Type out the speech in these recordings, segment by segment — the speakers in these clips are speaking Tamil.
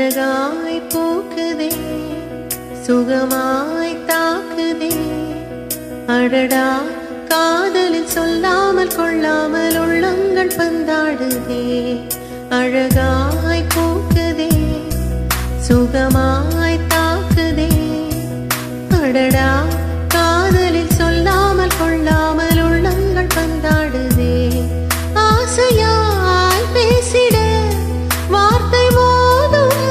அழகாய் பூக்குதே சுகமாய் தாக்குதே அடடா காதலில் சொல்லாமல் கொள்ளாமல் உள்ளங்கள் பந்தாடுதே அழகாய் பூக்குதே சுகமாய் தாக்குதே அடடா காதலில் சொல்லாமல் கொள்ளாமல் உள்ளங்கள் பந்தாடுதே ஆசையாய் பேசிட வார்த்தை மோதும்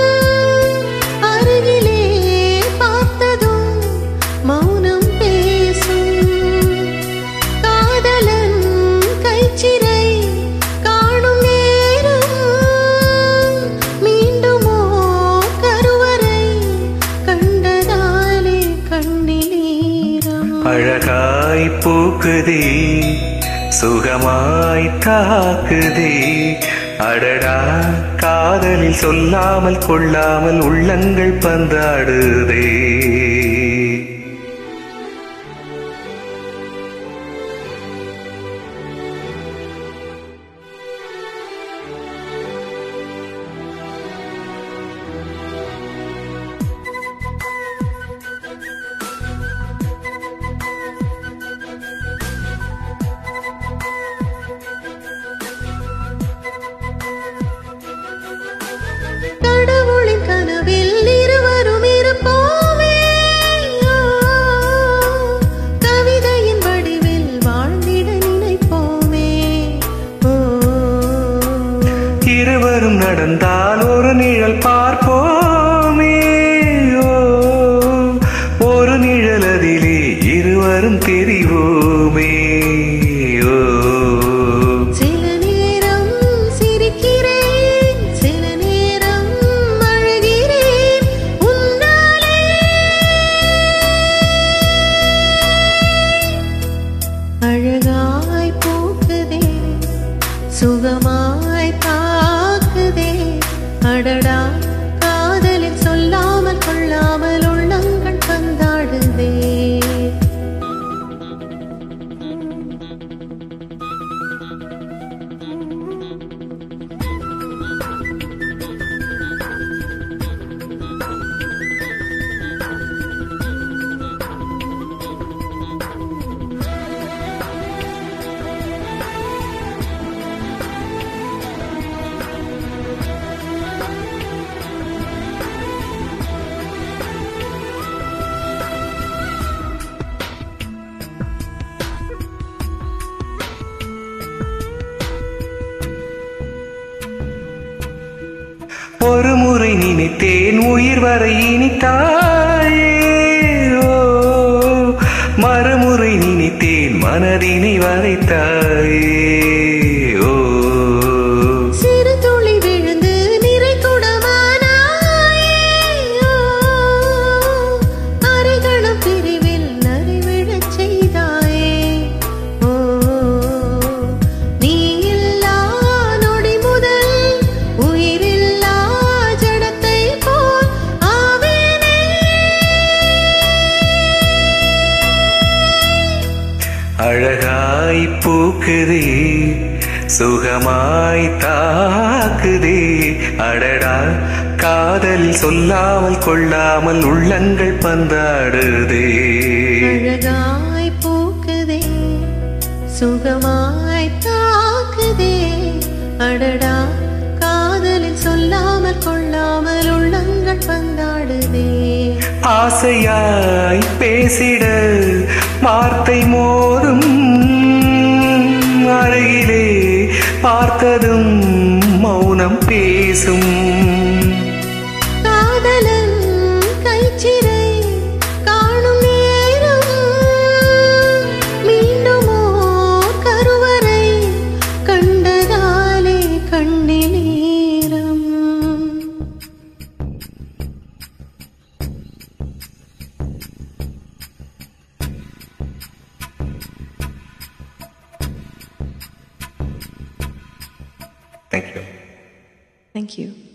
அருகிலே பார்த்ததும் மௌனம் பேசும் காதலன் கைச்சிறை காணும் நேரம் மீண்டுமோ கருவறை கண்டதாலே கண்ணீரம் அழகாய் பூக்குதே சுகமாய் தாக்குதே அடடா காதலில் சொல்லாமல் கொள்ளாமல் உள்ளங்கள் பந்தாடுதே கடவுளின் கனவில் இருவரும் இருப்போமே ஓ, கவிதையின் வடிவில் வாழ்ந்திட நினைப்போமே ஓ, இருவரும் நடந்தால் ஒரு நிழல் பார்ப்போமே ஓ, ஒரு நிழல் அதிலே இருவரும் தெரிவோமே ஓ சில நேரம் சிரிக்கிறேன் சில நேரம் அழுகிறேன் உன்னாலே அழகாய் பூக்குதே சுகமாய் தாக்குதே அடடா காதலில் சொல்லாமல் கொள்ளாமல் உள்ளங்கள் பந்தாடுதே ஒரு முறை நினைத்தேன் உயிர் வரை இனித்தாயே ஓ, மறுமுறை நினைத்தேன் மனதினை வரைத்தாயே ஓ சிறு துளி விழுந்து நிறை குடமானாயே ஓ, அரைகணம் பிரிவில் நரிவிழச் செய்தாயே ஓ, நீ இல்லா நொடி முதல் உயிரில்லா ஜடத்தை போல் ஆவேனே அழகாய் பூக்குதே சுகமாய் தாக்குதே அடடா காதல் சொல்லாமல் கொள்ளாமல் உள்ளங்கள் பந்தாடுதே அழகாய் பூக்குதே சுகமாய் தாக்குதே அடடா காதலில் சொல்லாமல் கொள்ளாமல் உள்ளங்கள் பந்தாடுதே ஆசையாய் பேசிட வார்த்தை மோதும் அருகிலே பார்த்ததும் மௌனம் பேசும் காதலன் கைச்சிறை காணும் நேரம் மீண்டுமோ கருவறை கண்டதாலே கண்ணிலீரம் Thank you. Thank you.